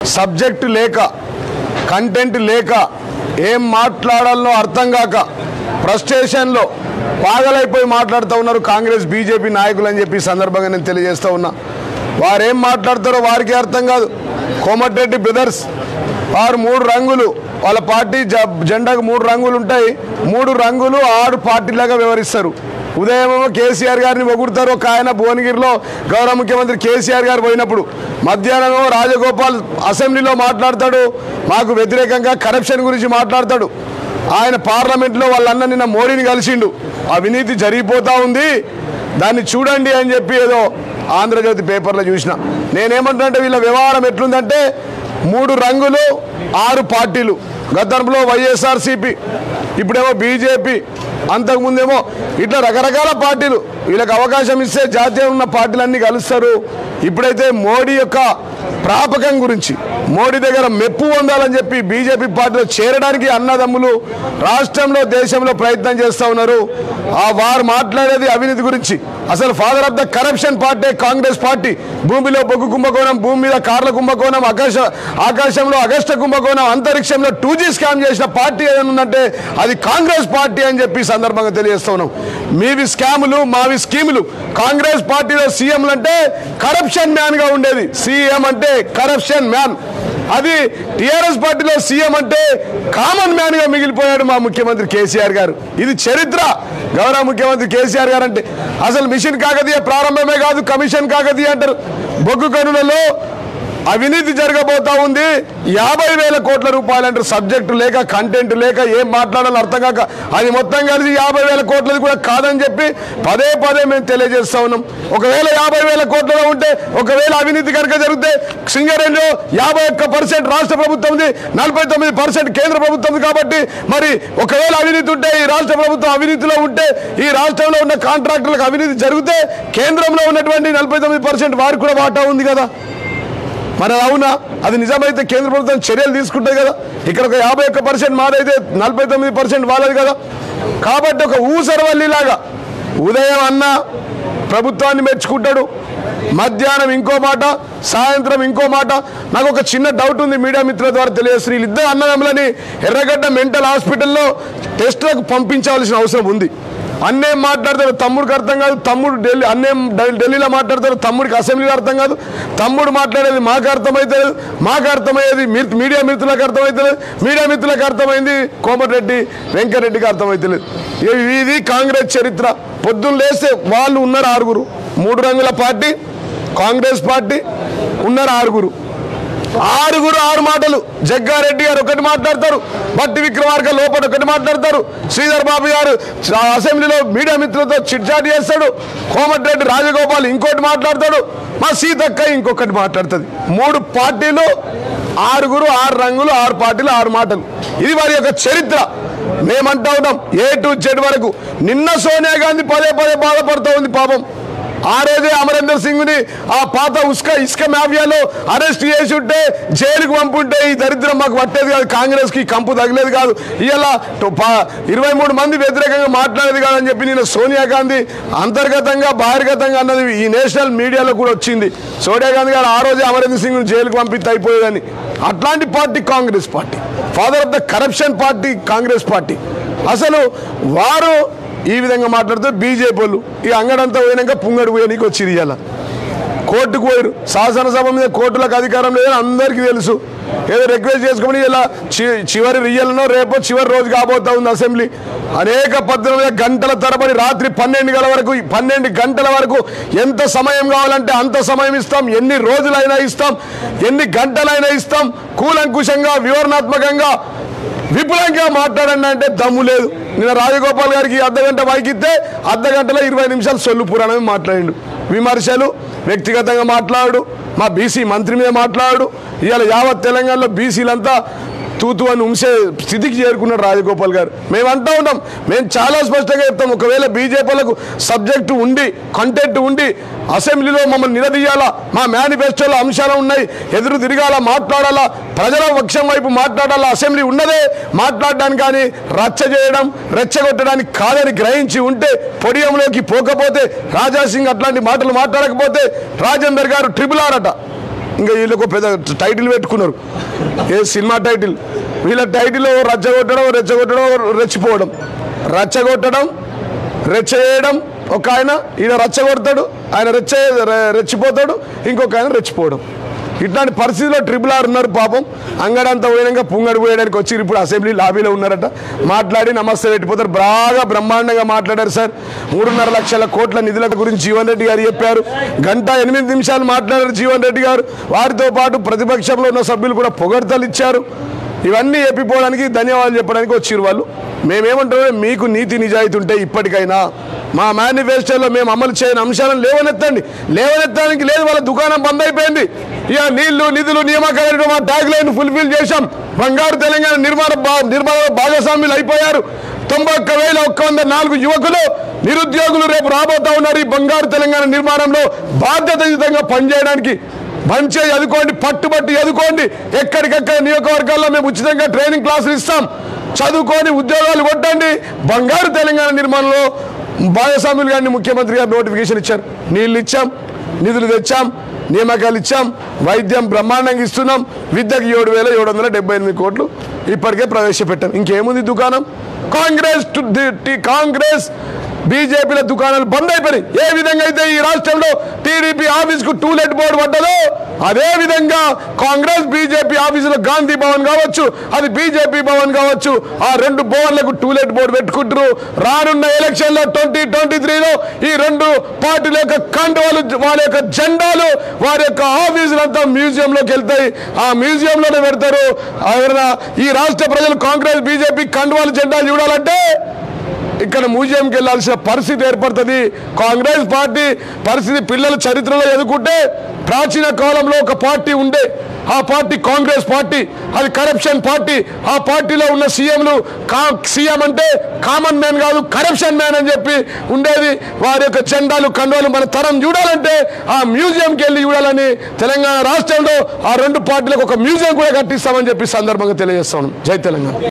subject లేక content లేక ఏం మాట్లాడాలనో అర్థం కాక ఫ్రస్ట్రేషన్లో పాగలైపోయి మాట్లాడుతూ ఉన్నారు కాంగ్రెస్ బీజేపీ నాయకులు అని చెప్పి ఈ సందర్భంగా నేను తెలియజేస్తూ ఉన్నా వారు ఏం మాట్లాడతారో వారికి అర్థం కాదు కోమటిరెడ్డి బ్రదర్స్ వారు మూడు రంగులు వాళ్ళ పార్టీ జ- జెండాకు మూడు రంగులు ఉంటాయి మూడు రంగులు ఆరు పార్టీలాగా వ్యవహరిస్తారు ఉదయమేమో కేసీఆర్ గారిని పొగుడతారు ఒక ఆయన భువనగిరిలో గౌరవ ముఖ్యమంత్రి కేసీఆర్ గారు పోయినప్పుడు మధ్యాహ్నమేమో రాజగోపాల్ అసెంబ్లీలో మాట్లాడతాడు మాకు వ్యతిరేకంగా కరప్షన్ గురించి మాట్లాడతాడు ఆయన పార్లమెంట్లో వాళ్ళన్న నిన్న మోడీని కలిసిండు అవినీతి జరిగిపోతా ఉంది దాన్ని చూడండి అని చెప్పి ఏదో ఆంధ్రజ్యోతి పేపర్లో చూసిన నేనేమంటున్నా వీళ్ళ వ్యవహారం ఎట్లుందంటే మూడు రంగులు ఆరు పార్టీలు గతంలో వైఎస్ఆర్సీపీ ఇప్పుడేమో బీజేపీ అంతకుముందేమో ఇట్లా రకరకాల పార్టీలు వీళ్ళకి అవకాశం ఇస్తే జాతీయ ఉన్న పార్టీలన్నీ కలుస్తారు ఇప్పుడైతే మోడీ యొక్క ప్రాపకం గురించి మోడీ దగ్గర మెప్పు పొందాలని చెప్పి బీజేపీ పార్టీలో చేరడానికి అన్నదమ్ములు రాష్ట్రంలో దేశంలో ప్రయత్నం చేస్తూ ఉన్నారు ఆ వారు మాట్లాడేది అవినీతి గురించి అసలు father of the corruption party Congress party భూమిలో బొగ్గు కుంభకోణం భూమి మీద కార్ల కుంభకోణం ఆకాశ ఆకాశంలో అగస్ట కుంభకోణం అంతరిక్షంలో టూ జీ స్కామ్ చేసిన పార్టీ ఏదైనా ఉందంటే అది కాంగ్రెస్ పార్టీ అని చెప్పి ఈ సందర్భంగా తెలియజేస్తా ఉన్నాం మీవి స్కాములు మావి స్కీములు కాంగ్రెస్ పార్టీలో సీఎంలు అంటే కరప్షన్ మ్యాన్ గా ఉండేది సీఎం అంటే కరప్షన్ మ్యాన్ అది టిఆర్ఎస్ పార్టీలో సీఎం అంటే కామన్ మ్యాన్ గా మిగిలిపోయాడు మా ముఖ్యమంత్రి కేసీఆర్ గారు ఇది చరిత్ర గౌరవ ముఖ్యమంత్రి కేసీఆర్ గారు అంటే అసలు మిషన్ కాకతీయ ప్రారంభమే కాదు కమిషన్ కాకతీయ అంటారు బొగ్గు గనులలో అవినీతి జరగబోతా ఉంది యాభై వేల కోట్ల రూపాయలు అంటారు సబ్జెక్టు లేక కంటెంట్ లేక ఏం మాట్లాడాలో అర్థం కాక అది మొత్తం కలిసి యాభై వేల కోట్లది కూడా కాదని చెప్పి పదే పదే మేము తెలియజేస్తా ఉన్నాం ఒకవేళ యాభై వేల కోట్లలో ఉంటే ఒకవేళ అవినీతి కనుక జరిగితే సింగరేణిలో యాభై ఒక్క పర్సెంట్ రాష్ట్ర ప్రభుత్వం ఉంది నలభై తొమ్మిది పర్సెంట్ కేంద్ర ప్రభుత్వం ఉంది కాబట్టి మరి ఒకవేళ అవినీతి ఉంటే ఈ రాష్ట్ర ప్రభుత్వం అవినీతిలో ఉంటే ఈ రాష్ట్రంలో ఉన్న కాంట్రాక్టర్లకు అవినీతి జరిగితే కేంద్రంలో ఉన్నటువంటి నలభై తొమ్మిది పర్సెంట్ వారికి కూడా వాటా ఉంది కదా మరి అది అవునా అది నిజమైతే కేంద్ర ప్రభుత్వం చర్యలు తీసుకుంటుంది కదా ఇక్కడ ఒక యాభై ఒక్క పర్సెంట్ మాదైతే నలభై తొమ్మిది పర్సెంట్ వాళ్ళది కదా కాబట్టి ఒక ఊసరవల్లిలాగా ఉదయం అన్న ప్రభుత్వాన్ని మెచ్చుకుంటాడు మధ్యాహ్నం ఇంకో మాట సాయంత్రం ఇంకో మాట నాకు ఒక చిన్న డౌట్ ఉంది మీడియా మిత్రుల ద్వారా తెలియజేస్తారు వీళ్ళిద్దరు అన్నదమ్ములని ఎర్రగడ్డ మెంటల్ హాస్పిటల్లో టెస్టులకు పంపించాల్సిన అవసరం ఉంది అన్నేం మాట్లాడతారు తమ్ముడికి అర్థం కాదు తమ్ముడు ఢిల్లీ అన్నేం ఢిల్- ఢిల్లీలో మాట్లాడతారు తమ్ముడికి అసెంబ్లీలో అర్థం కాదు తమ్ముడు మాట్లాడేది మాకు అర్థమవుతుంది మాకు అర్థమయ్యేది మీ- మీడియా మిత్రులకు అర్థమవుతుంది మీడియా మిత్రులకు అర్థమైంది కోమటిరెడ్డి వెంకరెడ్డికి అర్థమవుతలేదు ఇ- ఇది కాంగ్రెస్ చరిత్ర పొద్దున్న లేస్తే వాళ్ళు ఉన్నారు ఆరుగురు మూడు రంగుల పార్టీ కాంగ్రెస్ పార్టీ ఉన్నారు ఆరుగురు ఆరుగురు ఆరు మాటలు జగ్గారెడ్డి గారు ఒకటి మాట్లాడతారు బట్టి విక్రమార్క లోపల ఒకటి మాట్లాడతారు శ్రీధర్ బాబు గారు చ- అసెంబ్లీలో మీడియా మిత్రులతో చిట్చాట్ చేస్తాడు కోమటిరెడ్డి రాజగోపాల్ ఇంకోటి మాట్లాడతాడు మా సీతక్క ఇంకొకటి మాట్లాడుతుంది మూడు పార్టీలు ఆరుగురు ఆరు రంగులు ఆరు పార్టీలు ఆరు మాటలు ఇది వారి యొక్క చరిత్ర మేమంటా ఉన్నాం ఏ టు జెడ్ వరకు నిన్న సోనియా గాంధీ పదే పదే బాధపడుతూ ఉంది పాపం ఆ రోజే అమరేందర్ సింగ్ ని ఆ పాత ఉస్క ఇసుక మాఫియాలో అరెస్ట్ చేసి ఉంటే జైలుకు పంపుంటే ఈ దరిద్రం మాకు పట్టేది కాదు కాంగ్రెస్ కి కంపు తగిలేది కాదు ఇలా ఇరవై మూడు మంది వ్యతిరేకంగా మాట్లాడేది కాదని చెప్పి నేను సోనియా గాంధీ అంతర్గతంగా బహిర్గతంగా అన్నది ఈ నేషనల్ మీడియాలో కూడా వచ్చింది సోనియా గాంధీ గారు ఆ రోజే అమరేందర్ సింగ్ జైలుకు పంపిస్తే అయిపోయేదని అట్లాంటి party Congress party father of the corruption party Congress party అసలు వారు ఈ విధంగా మాట్లాడితే బీజేపీ వాళ్ళు ఈ అంగడంతా పోయినాక పుంగడు పోయడానికి వచ్చింది ఇవాళ కోర్టుకు పోయారు శాసనసభ మీద కోర్టులకు అధికారం లేదని అందరికీ తెలుసు ఏదో రిక్వెస్ట్ చేసుకోమని ఇలా చి- చివరి రియల్నో రేపో చివరి రోజు కాబోతా ఉంది అసెంబ్లీ అనేక పద్ధతుల మీద గంటల తరబడి రాత్రి పన్నెండు గంటల వరకు పన్నెండు గంటల వరకు ఎంత సమయం కావాలంటే అంత సమయం ఇస్తాం ఎన్ని రోజులైనా ఇస్తాం ఎన్ని గంటలైనా ఇస్తాం కూలంకుషంగా వివరణాత్మకంగా విపులంగా మాట్లాడండి అంటే దమ్ము లేదు నిన్న రాజగోపాల్ గారికి అర్ధ గంట మైకిస్తే అర్ధ గంటలో ఇరవై నిమిషాలు సొల్లు పురాణమే మాట్లాడిండు విమర్శలు వ్యక్తిగతంగా మాట్లాడు మా బీసీ మంత్రి మీద మాట్లాడు ఇవాళ యావత్ తెలంగాణలో బీసీలంతా తూతు అని ఉంసే స్థితికి చేరుకున్నాడు రాజగోపాల్ గారు మేము అంటా ఉన్నాం మేము చాలా స్పష్టంగా చెప్తాం ఒకవేళ బీజేపీలకు సబ్జెక్టు ఉండి కంటెంట్ ఉండి అసెంబ్లీలో మమ్మల్ని నిలదీయాలా మా మేనిఫెస్టోలో అంశాలు ఉన్నాయి ఎదురు తిరగాల మాట్లాడాలా ప్రజల పక్షం వైపు మాట్లాడాలా అసెంబ్లీ ఉన్నదే మాట్లాడడానికి కానీ రచ్చ చేయడం రెచ్చగొట్టడానికి కాదని గ్రహించి ఉంటే పొడియంలోకి పోకపోతే రాజాసింగ్ అట్లాంటి మాటలు మాట్లాడకపోతే రాజేందర్ గారు ట్రిపుల్ ఆర్ అట ఇంకా వీళ్ళకు పెద్ద టైటిల్ పెట్టుకున్నారు ఏ సినిమా టైటిల్ వీళ్ళ టైటిల్ రచ్చగొట్టడం రెచ్చగొట్టడం రెచ్చిపోవడం రచ్చగొట్టడం రెచ్చ చేయడం ఒక ఆయన ఈయన రెచ్చగొడతాడు ఆయన రెచ్చ రె- రెచ్చిపోతాడు ఇంకొక ఆయన రెచ్చిపోవడం ఇట్లాంటి పరిస్థితిలో ట్రిపుల్ ఆర్ ఉన్నారు పాపం అంగడంతా పోయినాక పుంగడు పోయడానికి వచ్చి ఇప్పుడు అసెంబ్లీ లాబీలో ఉన్నారట మాట్లాడి నమస్తే పెట్టిపోతారు బాగా బ్రహ్మాండంగా మాట్లాడారు సార్ మూడున్నర లక్షల కోట్ల నిధుల గురించి జీవన్ రెడ్డి గారు చెప్పారు గంట ఎనిమిది నిమిషాలు మాట్లాడారు జీవన్ రెడ్డి గారు వారితో పాటు ప్రతిపక్షంలో ఉన్న సభ్యులు కూడా పొగడ్తలు ఇచ్చారు ఇవన్నీ చెప్పిపోవడానికి ధన్యవాదాలు చెప్పడానికి వచ్చిరు వాళ్ళు మేమేమంటున్నాం మీకు నీతి నిజాయితీ ఉంటే ఇప్పటికైనా మా మేనిఫెస్టోలో మేము అమలు చేయని అంశాలను లేవనెత్తండి లేవనెత్తడానికి లేదు వాళ్ళ దుకాణం బంద్ అయిపోయింది ఇక నీళ్లు నిధులు నియామకాలు మా ట్యాగ్ లైన్ ఫుల్ఫిల్ చేశాం బంగారు తెలంగాణ నిర్మాణ భా- నిర్మాణ భాగస్వాములు అయిపోయారు తొంభై ఒక్క వేల ఒక్క వంద నాలుగు యువకులు నిరుద్యోగులు రేపు రాబోతా ఉన్నారు ఈ బంగారు తెలంగాణ నిర్మాణంలో బాధ్యతాయుతంగా పనిచేయడానికి మంచిగా చదువుకోండి పట్టుబట్టి చదువుకోండి ఎక్కడికెక్కడ నియోజకవర్గాల్లో మేము ఉచితంగా ట్రైనింగ్ క్లాసులు ఇస్తాం చదువుకొని ఉద్యోగాలు కొట్టండి బంగారు తెలంగాణ నిర్మాణంలో భాగస్వాములు గారిని ముఖ్యమంత్రి గారు నోటిఫికేషన్ ఇచ్చారు నీళ్ళు ఇచ్చాం నిధులు తెచ్చాం నియామకాలు ఇచ్చాం వైద్యం బ్రహ్మాండంగా ఇస్తున్నాం విద్యకు ఏడు వేల ఏడు వందల డెబ్బై ఎనిమిది కోట్లు ఇప్పటికే ప్రవేశపెట్టాం ఇంకేముంది దుకాణం కాంగ్రెస్ టు- ది- టి- కాంగ్రెస్ బీజేపీల దుకాణాలు బంద్ అయిపోయినాయి ఏ విధంగా అయితే ఈ రాష్ట్రంలో టీడీపీ ఆఫీస్ కు టూలెట్ బోర్డు పడ్డదో అదే విధంగా కాంగ్రెస్ బీజేపీ ఆఫీసులో గాంధీ భవన్ కావచ్చు అది బీజేపీ భవన్ కావచ్చు ఆ రెండు భవన్లకు టూలెట్ బోర్డు పెట్టుకుంటారు రానున్న ఎలక్షన్ లో ట్వంటీ ట్వంటీ త్రీలో ఈ రెండు పార్టీల యొక్క కండువాలు వాళ్ళ యొక్క జెండాలు వారి యొక్క ఆఫీసులంతా మ్యూజియంలోకి వెళ్తాయి ఆ మ్యూజియంలోనే పెడతారు ఎవరైనా ఈ రాష్ట్ర ప్రజలు కాంగ్రెస్ బీజేపీ కండువాలు జెండాలు చూడాలంటే ఇక్కడ మ్యూజియంకి వెళ్ళాల్సిన పరిస్థితి ఏర్పడుతుంది కాంగ్రెస్ పార్టీ పరిస్థితి పిల్లల చరిత్రలో ఎదుర్కొంటే ప్రాచీన కాలంలో ఒక పార్టీ ఉండే ఆ పార్టీ కాంగ్రెస్ పార్టీ అది కరప్షన్ పార్టీ ఆ పార్టీలో ఉన్న సీఎంలు కా సీఎం అంటే కామన్ మ్యాన్ కాదు కరప్షన్ మ్యాన్ అని చెప్పి ఉండేది వారి యొక్క జెండాలు కండువాలు మన తరం చూడాలంటే ఆ మ్యూజియంకి వెళ్ళి చూడాలని తెలంగాణ రాష్ట్రంలో ఆ రెండు పార్టీలకు ఒక మ్యూజియం కూడా కట్టిస్తామని చెప్పి సందర్భంగా తెలియజేస్తాను జై తెలంగాణ